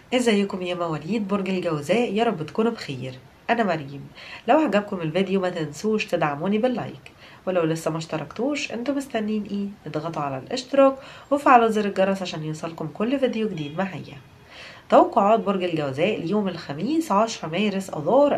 ازيكم يا مواليد برج الجوزاء يا رب تكونوا بخير انا مريم لو عجبكم الفيديو ما تنسوش تدعموني باللايك ولو لسه ما اشتركتوش انتوا مستنيين ايه اضغطوا على الاشتراك وفعلوا زر الجرس عشان يوصلكم كل فيديو جديد معايا توقعات برج الجوزاء اليوم الخميس 10 مارس اذار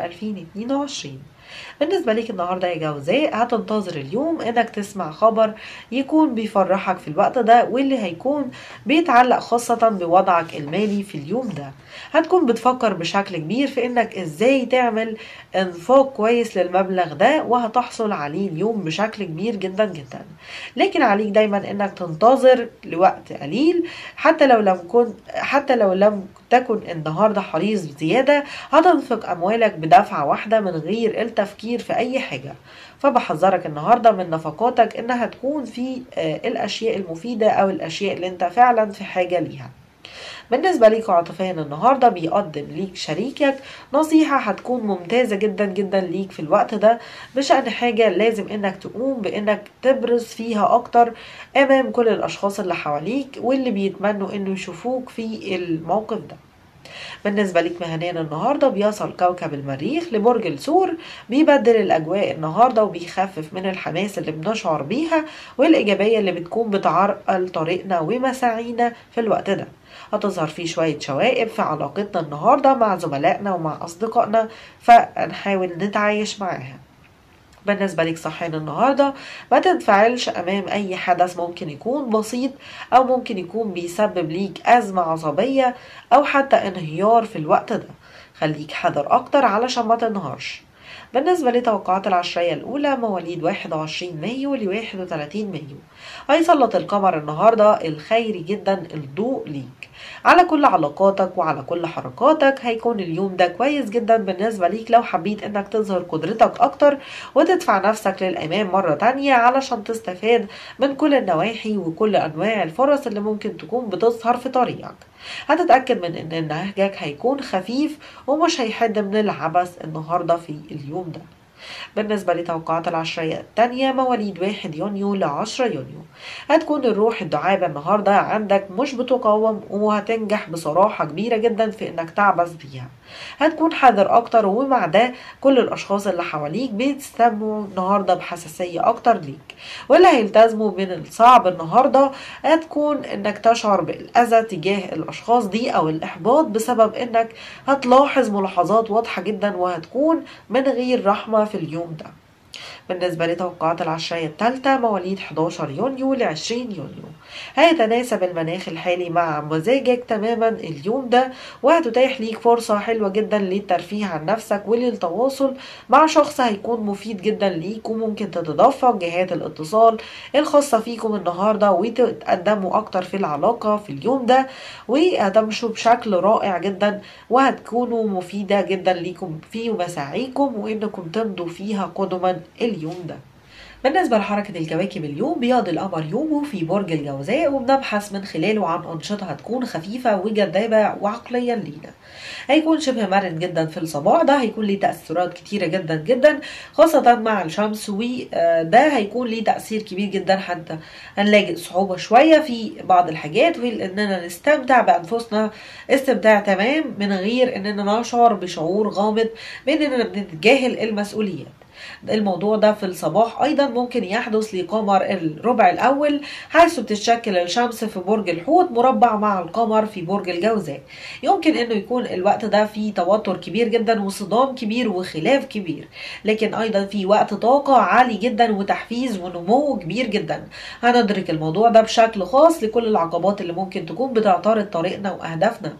2022 بالنسبة ليك النهاردة يا جوزاء هتنتظر اليوم انك تسمع خبر يكون بيفرحك في الوقت ده واللي هيكون بيتعلق خاصة بوضعك المالي في اليوم ده هتكون بتفكر بشكل كبير في انك ازاي تعمل انفاق كويس للمبلغ ده وهتحصل عليه اليوم بشكل كبير جدا جدا لكن عليك دايما انك تنتظر لوقت قليل حتى لو لم كن حتى لو لم تكن النهارده حريص زيادة هتنفق أموالك بدفعة واحدة من غير التفكير في أي حاجة فبحذرك النهاردة من نفقاتك إنها تكون في الأشياء المفيدة أو الأشياء اللي أنت فعلا في حاجة ليها بالنسبة ليك عاطفيا النهاردة بيقدم ليك شريكك نصيحة هتكون ممتازة جدا جدا ليك في الوقت ده بشأن حاجة لازم انك تقوم بانك تبرز فيها اكتر امام كل الاشخاص اللي حواليك واللي بيتمنوا انه يشوفوك في الموقف ده بالنسبة ليك مهنيا النهاردة بيصل كوكب المريخ لبرج الثور بيبدل الأجواء النهاردة وبيخفف من الحماس اللي بنشعر بيها والإيجابية اللي بتكون بتعرقل طريقنا ومساعينا في الوقت ده هتظهر فيه شوية شوائب في علاقتنا النهاردة مع زملائنا ومع أصدقائنا فنحاول نتعايش معاها بالنسبة لك صحيا النهاردة ما تنفعلش أمام أي حدث ممكن يكون بسيط أو ممكن يكون بيسبب ليك أزمة عصبية أو حتى انهيار في الوقت ده خليك حذر أكتر علشان ما تنهارش بالنسبة لتوقعات العشرية الأولى مواليد 21 مايو ل 31 مايو هيسلط القمر النهاردة الخيري جدا الضوء ليك على كل علاقاتك وعلى كل حركاتك هيكون اليوم ده كويس جدا بالنسبة ليك لو حبيت انك تظهر قدرتك اكتر وتدفع نفسك للامام مرة تانية علشان تستفاد من كل النواحي وكل انواع الفرص اللي ممكن تكون بتظهر في طريقك هتتأكد من ان نهجك هيكون خفيف ومش هيحد من العبث النهاردة في اليوم ده بالنسبة لتوقعات العشرية التانية مواليد واحد يونيو لعشرة يونيو هتكون الروح الدعابة النهاردة عندك مش بتقاوم وهتنجح بصراحة كبيرة جدا في انك تعبث بيها هتكون حذر اكتر ومع ده كل الاشخاص اللي حواليك بيتسموا النهاردة بحساسية اكتر ليك واللي هيلتزموا من الصعب النهاردة هتكون انك تشعر بالاذى تجاه الاشخاص دي او الاحباط بسبب انك هتلاحظ ملاحظات واضحة جدا وهتكون من غير رحمة في اليوم ده بالنسبة لتوقعات العشرية الثالثة مواليد 11 يونيو ل 20 يونيو هيتناسب المناخ الحالي مع مزاجك تماما اليوم ده وهتتاح ليك فرصة حلوة جدا للترفيه عن نفسك وللتواصل مع شخص هيكون مفيد جدا ليك وممكن تتدفق جهات الاتصال الخاصة فيكم النهاردة وتتقدموا أكتر في العلاقة في اليوم ده وهتمشوا بشكل رائع جدا وهتكونوا مفيدة جدا ليكم في مساعيكم وإنكم تمضوا فيها قدما اليوم ده بالنسبة لحركة الكواكب اليوم بيقضي القمر يومه في برج الجوزاء وبنبحث من خلاله عن أنشطة هتكون خفيفة وجذابة وعقليا لينا هيكون شبه مرن جدا في الصباح ده هيكون ليه تأثيرات كتيرة جدا جدا خاصة مع الشمس وده هيكون ليه تأثير كبير جدا حتى هنلاقي صعوبة شوية في بعض الحاجات وإننا نستمتع بأنفسنا استمتاع تمام من غير إننا نشعر بشعور غامض بإننا بنتجاهل المسؤوليات الموضوع ده في الصباح ايضا ممكن يحدث لقمر الربع الاول حيث بتتشكل الشمس في برج الحوت مربع مع القمر في برج الجوزاء يمكن انه يكون الوقت ده فيه توتر كبير جدا وصدام كبير وخلاف كبير لكن ايضا في وقت طاقة عالي جدا وتحفيز ونمو كبير جدا هندرك الموضوع ده بشكل خاص لكل العقبات اللي ممكن تكون بتعترض طريقنا واهدافنا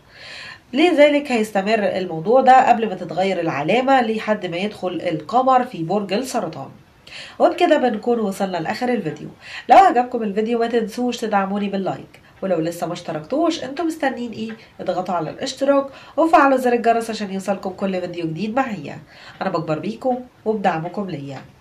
لذلك هيستمر الموضوع ده قبل ما تتغير العلامة لحد ما يدخل القمر في برج السرطان وبكده بنكون وصلنا لاخر الفيديو لو عجبكم الفيديو ما تنسوش تدعموني باللايك ولو لسه ما اشتركتوش انتم مستنيين ايه اضغطوا على الاشتراك وفعلوا زر الجرس عشان يوصلكم كل فيديو جديد معايا انا بكبر بيكم وبدعمكم ليا